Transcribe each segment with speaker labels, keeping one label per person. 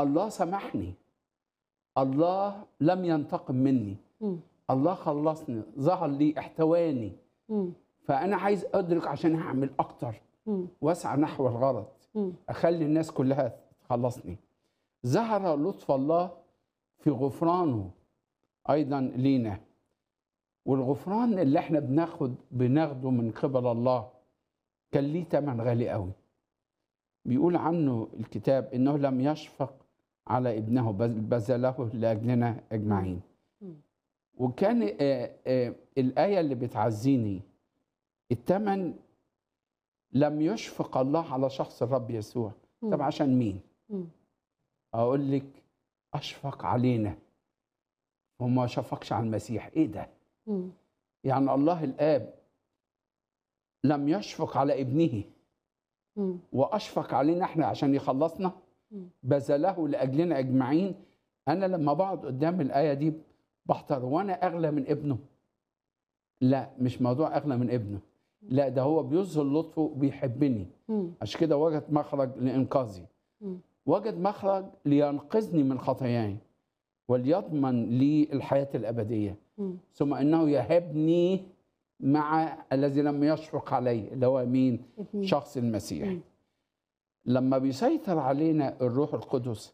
Speaker 1: الله سامحني الله لم ينتقم مني
Speaker 2: مم.
Speaker 1: الله خلصني ظهر لي احتواني
Speaker 2: مم.
Speaker 1: فانا عايز ادرك عشان هعمل اكتر
Speaker 2: مم.
Speaker 1: واسعى نحو الغرض
Speaker 2: مم.
Speaker 1: اخلي الناس كلها تخلصني ظهر لطف الله في غفرانه ايضا لينا والغفران اللي احنا بناخد بناخده من قبل الله كان ليه ثمن غالي قوي بيقول عنه الكتاب انه لم يشفق على ابنه بل بذله لاجلنا اجمعين
Speaker 2: مم.
Speaker 1: وكان آه، آه، الايه اللي بتعزيني الثمن لم يشفق الله على شخص الرب يسوع طب
Speaker 2: مم.
Speaker 1: عشان مين
Speaker 2: مم.
Speaker 1: اقول لك اشفق علينا وما شفقش على المسيح ايه ده
Speaker 2: مم.
Speaker 1: يعني الله الاب لم يشفق على ابنه
Speaker 2: مم.
Speaker 1: واشفق علينا احنا عشان يخلصنا
Speaker 2: مم.
Speaker 1: بذله لاجلنا اجمعين انا لما بقعد قدام الايه دي بحتار وانا اغلى من ابنه لا مش موضوع اغلى من ابنه لا ده هو بيظهر لطفه وبيحبني
Speaker 2: مم.
Speaker 1: عشان كده وجد مخرج لانقاذي
Speaker 2: مم.
Speaker 1: وجد مخرج لينقذني من خطاياي وليضمن لي الحياه الابديه
Speaker 2: مم.
Speaker 1: ثم انه يهبني مع الذي لم يشفق عليه اللي هو مين
Speaker 2: ابني.
Speaker 1: شخص المسيح
Speaker 2: مم.
Speaker 1: لما بيسيطر علينا الروح القدس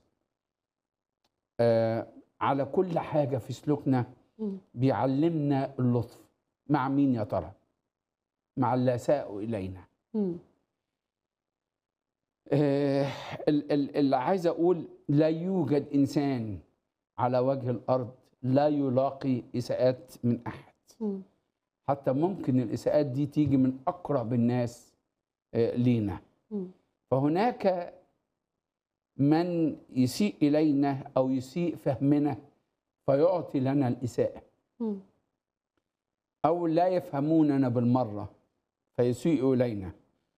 Speaker 1: آه على كل حاجه في سلوكنا
Speaker 2: مم.
Speaker 1: بيعلمنا اللطف مع مين يا ترى مع اللي اساءوا الينا
Speaker 2: مم.
Speaker 1: آه، ال- ال- اللي عايز اقول لا يوجد انسان على وجه الارض لا يلاقي اساءات من احد
Speaker 2: مم.
Speaker 1: حتى ممكن الاساءات دي تيجي من اقرب الناس آه، لينا
Speaker 2: مم.
Speaker 1: فهناك من يسيء الينا او يسيء فهمنا فيعطي لنا الاساءه
Speaker 2: مم.
Speaker 1: او لا يفهموننا بالمره فيسيئوا الينا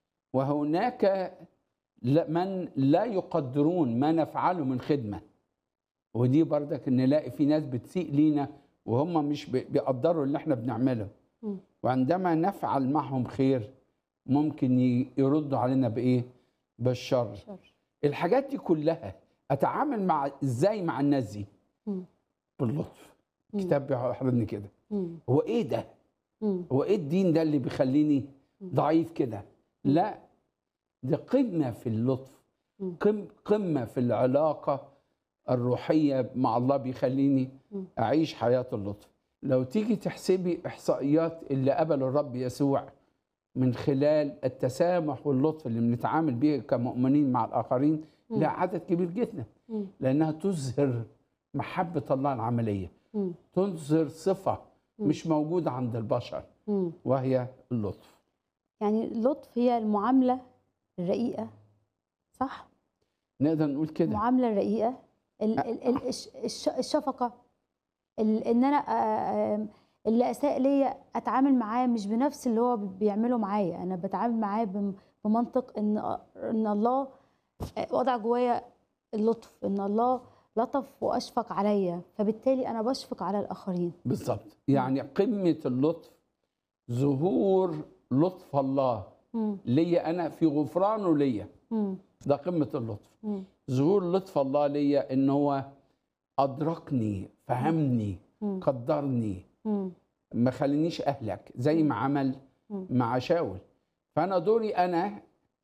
Speaker 1: وهناك لا- من لا يقدرون ما نفعله من خدمه ودي بردك نلاقي في ناس بتسيء لينا وهم مش بي- بيقدروا اللي احنا بنعمله
Speaker 2: مم.
Speaker 1: وعندما نفعل معهم خير ممكن ي- يردوا علينا بايه بالشر
Speaker 2: شر.
Speaker 1: الحاجات دي كلها اتعامل مع ازاي مع الناس دي
Speaker 2: مم.
Speaker 1: باللطف
Speaker 2: مم.
Speaker 1: كتاب بيحضرني كده
Speaker 2: مم.
Speaker 1: هو ايه ده
Speaker 2: مم.
Speaker 1: هو ايه الدين ده اللي بيخليني
Speaker 2: مم.
Speaker 1: ضعيف كده لا دي قمه في اللطف
Speaker 2: مم.
Speaker 1: قم قمه في العلاقه الروحيه مع الله بيخليني
Speaker 2: مم.
Speaker 1: اعيش حياه اللطف لو تيجي تحسبي احصائيات اللي قبلوا الرب يسوع من خلال التسامح واللطف اللي بنتعامل بيه كمؤمنين مع الاخرين
Speaker 2: مم.
Speaker 1: لا عدد كبير جدا
Speaker 2: مم.
Speaker 1: لانها تظهر محبه الله العمليه
Speaker 2: مم.
Speaker 1: تظهر صفه
Speaker 2: مم.
Speaker 1: مش موجوده عند البشر
Speaker 2: مم.
Speaker 1: وهي اللطف
Speaker 2: يعني اللطف هي المعاملة الرقيقة صح؟
Speaker 1: نقدر نقول كده
Speaker 2: المعاملة الرقيقة ال- ال- ال- الش- الش- الشفقة ال- ان انا آه، آم، اللي اساء ليا اتعامل معاه مش بنفس اللي هو بيعمله معايا انا بتعامل معاه بم- بمنطق ان ان الله آه، وضع جوايا اللطف ان الله لطف واشفق عليا فبالتالي انا بشفق على الاخرين
Speaker 1: بالظبط يعني قمه اللطف ظهور لطف الله
Speaker 2: مم.
Speaker 1: ليا انا في غفرانه ليا
Speaker 2: مم.
Speaker 1: ده قمه اللطف
Speaker 2: مم.
Speaker 1: ظهور لطف الله ليا ان هو ادركني فهمني
Speaker 2: مم.
Speaker 1: قدرني
Speaker 2: مم.
Speaker 1: ما خلينيش اهلك زي ما عمل
Speaker 2: مم.
Speaker 1: مع شاول فانا دوري انا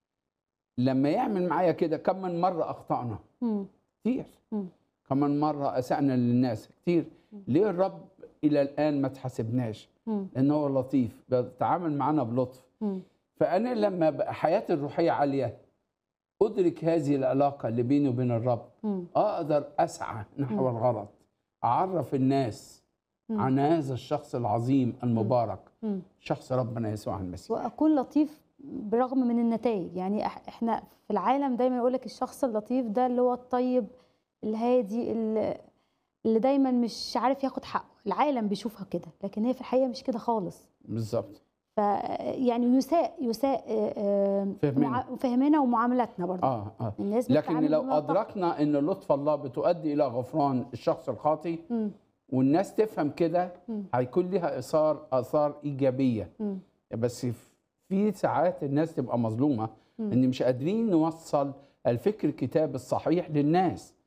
Speaker 1: لما يعمل معايا كده كم من مره اخطانا
Speaker 2: مم.
Speaker 1: كتير
Speaker 2: مم.
Speaker 1: كم من مره اسانا للناس كتير ليه الرب الى الان ما تحاسبناش
Speaker 2: مم.
Speaker 1: لان هو لطيف بيتعامل معانا بلطف
Speaker 2: مم.
Speaker 1: فانا لما بقى حياتي الروحيه عاليه ادرك هذه العلاقه اللي بيني وبين الرب
Speaker 2: مم.
Speaker 1: اقدر اسعى نحو الغرض اعرف الناس
Speaker 2: مم.
Speaker 1: عن هذا الشخص العظيم المبارك
Speaker 2: مم.
Speaker 1: شخص ربنا يسوع المسيح
Speaker 2: واكون لطيف برغم من النتائج يعني إح- احنا في العالم دايما يقول لك الشخص اللطيف ده اللي هو الطيب الهادي اللي اللي دايما مش عارف ياخد حقه العالم بيشوفها كده لكن هي في الحقيقه مش كده خالص
Speaker 1: بالظبط
Speaker 2: ف يعني يساء يساء آه، آه،
Speaker 1: فهمنا.
Speaker 2: مع- فهمنا ومعاملاتنا برضه
Speaker 1: اه اه
Speaker 2: الناس
Speaker 1: لكن
Speaker 2: بتتعامل
Speaker 1: لو
Speaker 2: بمنطق.
Speaker 1: ادركنا ان لطف الله بتؤدي الى غفران الشخص الخاطي
Speaker 2: مم.
Speaker 1: والناس تفهم كده
Speaker 2: مم.
Speaker 1: هيكون لها اثار اثار ايجابيه
Speaker 2: مم.
Speaker 1: بس في ساعات الناس تبقى مظلومه
Speaker 2: مم.
Speaker 1: ان مش قادرين نوصل الفكر الكتاب الصحيح للناس